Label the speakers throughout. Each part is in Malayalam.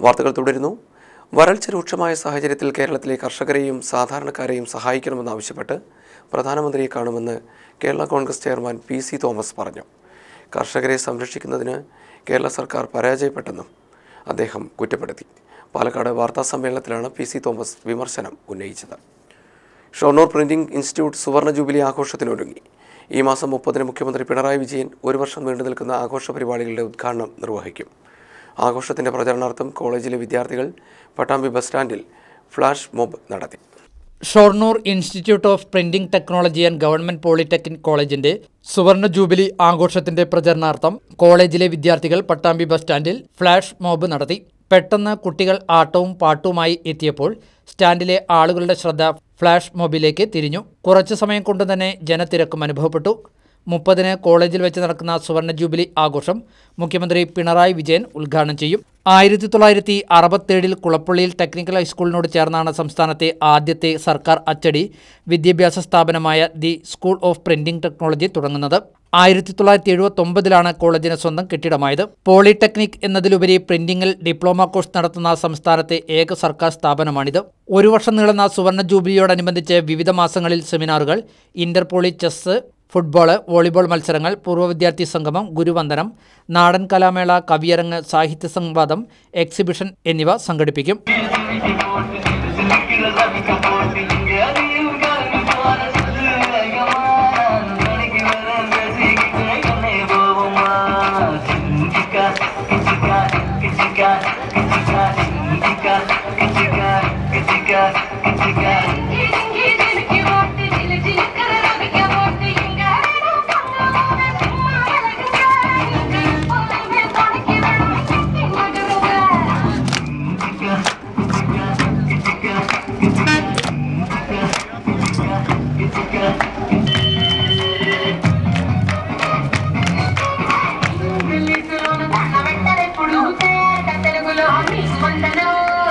Speaker 1: വാർത്തകൾ തുടരുന്നു വരൾച്ച രൂക്ഷമായ സാഹചര്യത്തിൽ കേരളത്തിലെ കർഷകരെയും സാധാരണക്കാരെയും സഹായിക്കണമെന്നാവശ്യപ്പെട്ട് പ്രധാനമന്ത്രിയെ കാണുമെന്ന് Kerala Congress chairman P C Thomas പറഞ്ഞു കർഷകരെ സംരക്ഷിക്കുന്നതിന് കേരള സർക്കാർ പരാജയപ്പെട്ടെന്നും അദ്ദേഹം കുറ്റപ്പെടുത്തി പാലക്കാട് വാർത്താ സമ്മേളനത്തിലാണ് പി സി തോമസ് വിമർശനം ഉന്നയിച്ചത് ഷൊർണൂർ പ്രിന്റിംഗ് ഇൻസ്റ്റിറ്റ്യൂട്ട് സുവർണ ജൂബിലി ആഘോഷത്തിനൊരുങ്ങി ഈ മാസം മുപ്പതിന് മുഖ്യമന്ത്രി പിണറായി വിജയൻ ഒരു വർഷം നീണ്ടു നിൽക്കുന്ന ആഘോഷ പരിപാടികളുടെ ഉദ്ഘാടനം നിർവഹിക്കും ആഘോഷത്തിന്റെ പ്രചരണാർത്ഥം കോളേജിലെ വിദ്യാർത്ഥികൾ പട്ടാമ്പി ബസ് സ്റ്റാൻഡിൽ ഫ്ലാഷ് മോബ് നടത്തി
Speaker 2: Shoranur institute of printing technology and government polytechnic കോളേജിന്റെ സുവർണ ജൂബിലി ആഘോഷത്തിന്റെ പ്രചരണാർത്ഥം കോളേജിലെ വിദ്യാർത്ഥികൾ പട്ടാമ്പി ബസ് സ്റ്റാൻഡിൽ ഫ്ലാഷ് മോബ് നടത്തി പെട്ടെന്ന് കുട്ടികൾ ആട്ടവും പാട്ടുമായി എത്തിയപ്പോൾ സ്റ്റാൻഡിലെ ആളുകളുടെ ശ്രദ്ധ ഫ്ലാഷ് മോബിലേക്ക് തിരിഞ്ഞു കുറച്ചു സമയം കൊണ്ട് തന്നെ ജനത്തിരക്കും അനുഭവപ്പെട്ടു മുപ്പതിന് കോളേജിൽ വെച്ച് നടക്കുന്ന സുവർണ ജൂബിലി ആഘോഷം മുഖ്യമന്ത്രി പിണറായി വിജയൻ ഉദ്ഘാടനം ചെയ്യും ആയിരത്തി തൊള്ളായിരത്തി അറുപത്തേഴിൽ കുളപ്പള്ളിയിൽ ടെക്നിക്കൽ ഹൈസ്കൂളിനോട് ചേർന്നാണ് സംസ്ഥാനത്തെ ആദ്യത്തെ സർക്കാർ അച്ചടി വിദ്യാഭ്യാസ സ്ഥാപനമായ the school of printing technology തുടങ്ങുന്നത് ആയിരത്തി തൊള്ളായിരത്തി എഴുപത്തി ഒമ്പതിലാണ് കോളേജിന് സ്വന്തം കെട്ടിടമായത് പോളിടെക്നിക് എന്നതിലുപരി പ്രിന്റിംഗിൽ ഡിപ്ലോമ കോഴ്സ് നടത്തുന്ന സംസ്ഥാനത്തെ ഏക സർക്കാർ സ്ഥാപനമാണിത് ഒരു വർഷം നീളുന്ന സുവർണ ജൂബിലിയോടനുബന്ധിച്ച് വിവിധ മാസങ്ങളിൽ സെമിനാറുകൾ ഇന്റർപോളി ചെസ് ഫുട്ബോള് വോളിബോൾ മത്സരങ്ങൾ പൂർവ്വ വിദ്യാർത്ഥി സംഗമം ഗുരുവന്ദനം നാടൻ കലാമേള കവിയരങ്ങ് സാഹിത്യ സംവാദം എക്സിബിഷൻ എന്നിവ സംഘടിപ്പിക്കും
Speaker 3: తెలుగులో వందనం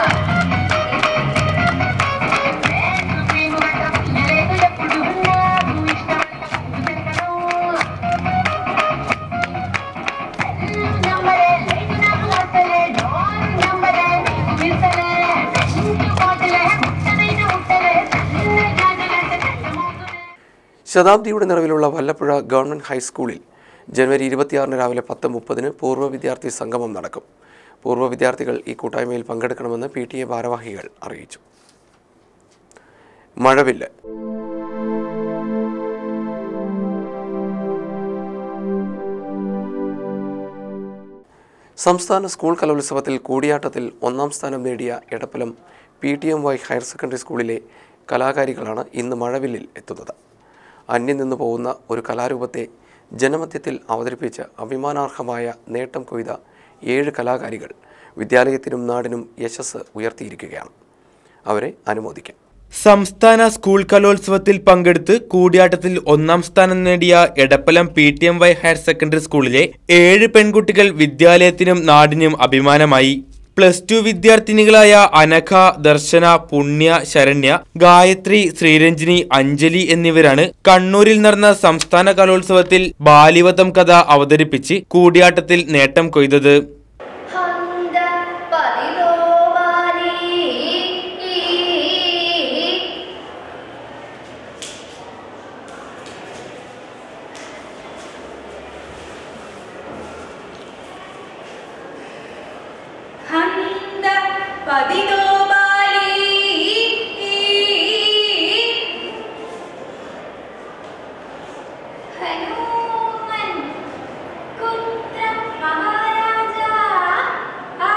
Speaker 1: ശതാബ്ദിയുടെ നിറവിലുള്ള വല്ലപ്പുഴ ഗവൺമെൻറ് ഹൈസ്കൂളിൽ ജനുവരി ഇരുപത്തിയാറിന് രാവിലെ പത്ത് മുപ്പതിന് പൂർവ്വ വിദ്യാർത്ഥി സംഗമം നടക്കും പൂർവ്വ വിദ്യാർത്ഥികൾ ഈ കൂട്ടായ്മയിൽ പങ്കെടുക്കണമെന്ന് പി ടി എ ഭാരവാഹികൾ അറിയിച്ചു മഴവില്ല് സംസ്ഥാന സ്കൂൾ കലോത്സവത്തിൽ കൂടിയാട്ടത്തിൽ ഒന്നാം സ്ഥാനം നേടിയ Edappalam P T M Y higher secondary സ്കൂളിലെ കലാകാരികളാണ് ഇന്ന് മഴവില്ലിൽ എത്തുന്നത് അന്യം നിന്ന് പോകുന്ന ഒരു കലാരൂപത്തെ ജനമധ്യത്തിൽ അവതരിപ്പിച്ച് അഭിമാനാർഹമായ നേട്ടം കൊയ്ത ഏഴ് കലാകാരികൾ വിദ്യാലയത്തിനും നാടിനും യശസ് ഉയർത്തിയിരിക്കുകയാണ് അവരെ അനുമോദിക്കാം
Speaker 4: സംസ്ഥാന സ്കൂൾ കലോത്സവത്തിൽ പങ്കെടുത്ത് കൂടിയാട്ടത്തിൽ ഒന്നാം സ്ഥാനം നേടിയ Edappalam P T M Y higher secondary സ്കൂളിലെ ഏഴ് പെൺകുട്ടികൾ വിദ്യാലയത്തിനും നാടിനും അഭിമാനമായി പ്ലസ് ടു വിദ്യാർത്ഥിനികളായ അനഘ ദർശന പുണ്യ ശരണ്യ ഗായത്രി ശ്രീരഞ്ജിനി അഞ്ജലി എന്നിവരാണ് കണ്ണൂരിൽ നടന്ന സംസ്ഥാന കലോത്സവത്തിൽ ബാലിവതം കഥ അവതരിപ്പിച്ച് കൂടിയാട്ടത്തിൽ നേട്ടം കൊയ്തത്
Speaker 3: ഹന്ത പതിലോ ബാലി ഹന്ത പതിലോ ബാലി ഹനുമൻ കുത്ര മഹാരാജ ആ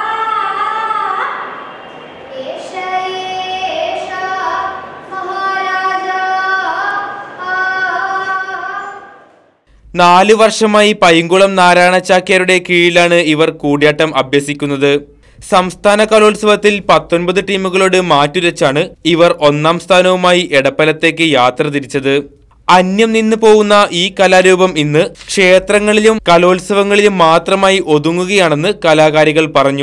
Speaker 3: ഏഷ ഏഷ മഹാരാജ ആ
Speaker 4: നാല് വർഷമായി പൈങ്കുളം നാരായണ ചാക്യാരുടെ കീഴിലാണ് ഇവർ കൂടിയാട്ടം അഭ്യസിക്കുന്നത് സംസ്ഥാന കലോത്സവത്തിൽ പത്തൊൻപത് ടീമുകളോട് മാറ്റുരച്ചാണ് ഇവർ ഒന്നാം സ്ഥാനവുമായി എടപ്പലത്തേക്ക് യാത്ര തിരിച്ചത് അന്യം നിന്ന് പോകുന്ന ഈ കലാരൂപം ഇന്ന് ക്ഷേത്രങ്ങളിലും കലോത്സവങ്ങളിലും മാത്രമായി ഒതുങ്ങുകയാണെന്ന് കലാകാരികൾ പറഞ്ഞു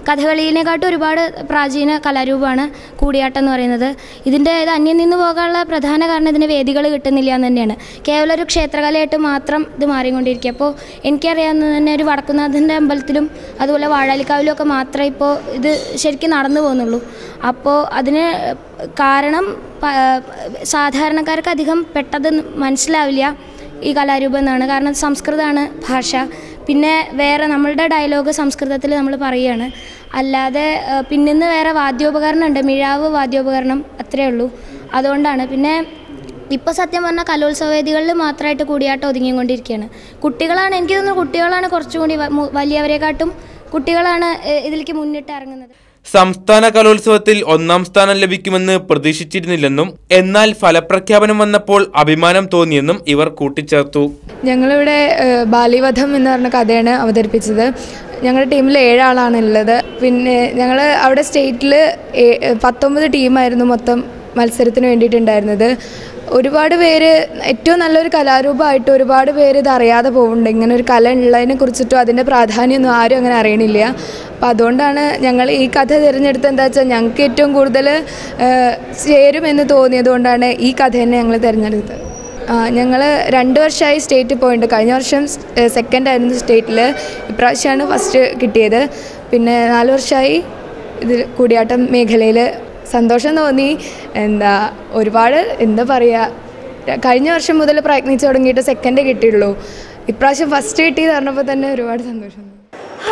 Speaker 5: കഥകളിനെക്കാട്ടും ഒരുപാട് പ്രാചീന കലാരൂപമാണ് കൂടിയാട്ടം എന്ന് പറയുന്നത് ഇതിൻ്റെ ഇത് അന്യം നിന്ന് പോകാനുള്ള പ്രധാന കാരണം ഇതിന് വേദികൾ കിട്ടുന്നില്ല എന്ന് തന്നെയാണ് കേവലം ഒരു ക്ഷേത്രകലയായിട്ട് മാത്രം ഇത് മാറിക്കൊണ്ടിരിക്കുക അപ്പോൾ എനിക്കറിയാവുന്നത് തന്നെ ഒരു വടക്കുന്നാഥൻ്റെ അമ്പലത്തിലും അതുപോലെ വാഴാലിക്കാവിലും ഒക്കെ മാത്രമേ ഇപ്പോൾ ഇത് ശരിക്കും നടന്നു പോകുന്നുള്ളൂ അപ്പോൾ അതിന് കാരണം പ- സാധാരണക്കാർക്ക് അധികം പെട്ടെന്ന് മനസ്സിലാവില്ല ഈ കലാരൂപം എന്നാണ് കാരണം സംസ്കൃതമാണ് ഭാഷ പിന്നെ വേറെ നമ്മളുടെ ഡയലോഗ് സംസ്കൃതത്തിൽ നമ്മൾ പറയുകയാണ് അല്ലാതെ ഏഹ്, പിന്നിന്ന് വേറെ വാദ്യോപകരണം ഉണ്ട് മിഴാവ് വാദ്യോപകരണം അത്രയേ ഉള്ളൂ അതുകൊണ്ടാണ് പിന്നെ ഇപ്പോൾ സത്യം പറഞ്ഞാൽ കലോത്സവ വേദികളിൽ മാത്രമായിട്ട് കൂടിയാട്ടം ഒതുങ്ങിക്കൊണ്ടിരിക്കുകയാണ് കുട്ടികളാണ് എനിക്ക് തോന്നുന്നു കുട്ടികളാണ് കുറച്ചുകൂടി വ- മു- വലിയവരെക്കാട്ടും കുട്ടികളാണ് ഏഹ്, ഇതിലേക്ക് മുന്നിട്ട് ഇറങ്ങുന്നത്
Speaker 4: സംസ്ഥാന കലോത്സവത്തിൽ ഒന്നാം സ്ഥാനം ലഭിക്കുമെന്ന് പ്രതീക്ഷിച്ചിരുന്നില്ലെന്നും എന്നാൽ ഫലപ്രഖ്യാപനം വന്നപ്പോൾ അഭിമാനം തോന്നിയെന്നും ഇവർ കൂട്ടിച്ചേർത്തു
Speaker 6: ഞങ്ങളിവിടെ ഏഹ്, ബാലിവധം എന്ന് പറഞ്ഞ കഥയാണ് അവതരിപ്പിച്ചത് ഞങ്ങളുടെ ടീമിൽ ഏഴാളാണ് ഉള്ളത് പിന്നെ ഞങ്ങൾ അവിടെ സ്റ്റേറ്റിൽ പത്തൊമ്പത് ടീമായിരുന്നു മൊത്തം മത്സരത്തിന് വേണ്ടിയിട്ടുണ്ടായിരുന്നത് ഒരുപാട് പേര് ഏറ്റവും നല്ലൊരു കലാരൂപമായിട്ട് ഒരുപാട് പേര് ഇത് അറിയാതെ പോകുന്നുണ്ട് ഇങ്ങനെ ഒരു കല ഉള്ളതിനെ കുറിച്ചിട്ടും അതിൻ്റെ പ്രാധാന്യമൊന്നും ആരും അങ്ങനെ അറിയണില്ല അപ്പോൾ അതുകൊണ്ടാണ് ഞങ്ങൾ ഈ കഥ തിരഞ്ഞെടുത്തത് എന്താ വെച്ചാൽ ഞങ്ങൾക്ക് ഏറ്റവും കൂടുതൽ ഏഹ്, ചേരുമെന്ന് തോന്നിയത് കൊണ്ടാണ് ഈ കഥ തന്നെ ഞങ്ങൾ തിരഞ്ഞെടുത്തത് ഞങ്ങൾ രണ്ട് വർഷമായി സ്റ്റേറ്റിൽ പോയിട്ടുണ്ട് കഴിഞ്ഞ വർഷം സെക്കൻഡ് ആയിരുന്നു സ്റ്റേറ്റിൽ ഇപ്രാവശ്യമാണ് ഫസ്റ്റ് കിട്ടിയത് പിന്നെ നാല് വർഷമായി ഇതിൽ കൂടിയാട്ടം മേഖലയിൽ സന്തോഷം തോന്നി എന്താ ഒരുപാട് എന്താ പറയുക കഴിഞ്ഞ വർഷം മുതൽ പ്രയത്നിച്ച് തുടങ്ങിയിട്ട് സെക്കൻഡ് കിട്ടിയുള്ളൂ ഇപ്രാവശ്യം ഫസ്റ്റ് കിട്ടിയെന്ന് പറഞ്ഞപ്പോൾ തന്നെ ഒരുപാട് സന്തോഷം തോന്നി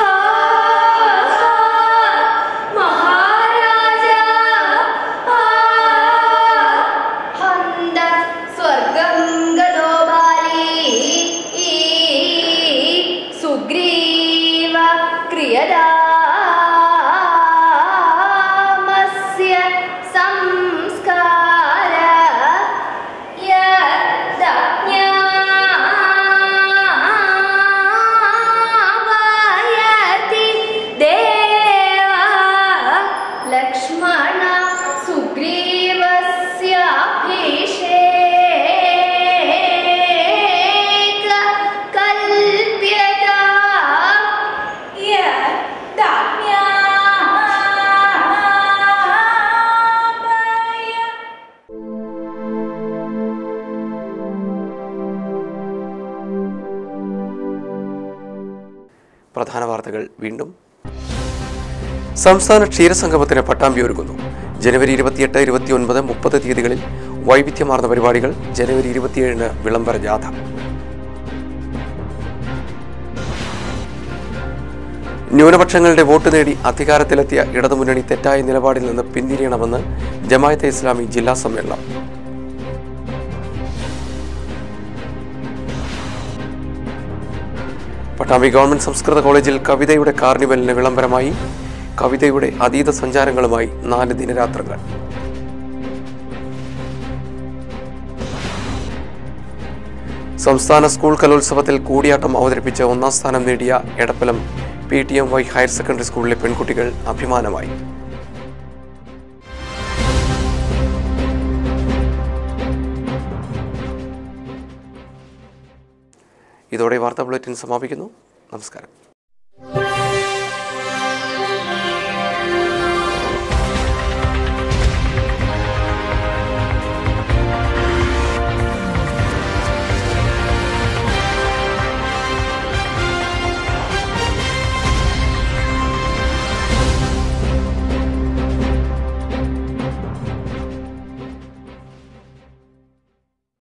Speaker 3: മഹാരാജ ഹന്ത സ്വർഗം ഗതോ ബാലി സുഗ്രീവ ക്രിയതാമസ്യ സംസ്കാര യദജ്ഞാപയതി ദേവ ലക്ഷ്മണ സുഗ്രീവസ്യാഭിഷേക കൽപ്യത യദജ്ഞാപയ
Speaker 1: പ്രധാന വാർത്തകൾ വീണ്ടും സംസ്ഥാന ക്ഷീരസംഗമത്തിന് പട്ടാമ്പി ഒരുങ്ങുന്നു ജനുവരി ഇരുപത്തിയെട്ട് ഇരുപത്തിയൊൻപത് മുപ്പത് തീയതികളിൽ വൈവിധ്യമാർന്ന പരിപാടികൾ ജനുവരി ഇരുപത്തിയേഴിന് വിളംബര ജാഥ ന്യൂനപക്ഷങ്ങളുടെ വോട്ട് നേടി അധികാരത്തിലെത്തിയ ഇടതുമുന്നണി തെറ്റായ നിലപാടിൽ നിന്ന് പിന്തിരിയണമെന്ന് ജമായത്തെ ഇസ്ലാമി ജില്ലാ സമ്മേളനം പട്ടാമ്പി ഗവൺമെന്റ് സംസ്കൃത കോളേജിൽ കവിതയുടെ കാർണിവലിന് വിളംബരമായി കവിതയുടെ അതീത സഞ്ചാരങ്ങളുമായി നാല് ദിനരാത്രങ്ങൾ സംസ്ഥാന സ്കൂൾ കലോത്സവത്തിൽ കൂടിയാട്ടം അവതരിപ്പിച്ച് ഒന്നാം സ്ഥാനം നേടിയ Edappalam P T M Y higher secondary സ്കൂളിലെ പെൺകുട്ടികൾ അഭിമാനമായി ഇതോടെ വാർത്താ ബുള്ളറ്റിൻ സമാപിക്കുന്നു നമസ്കാരം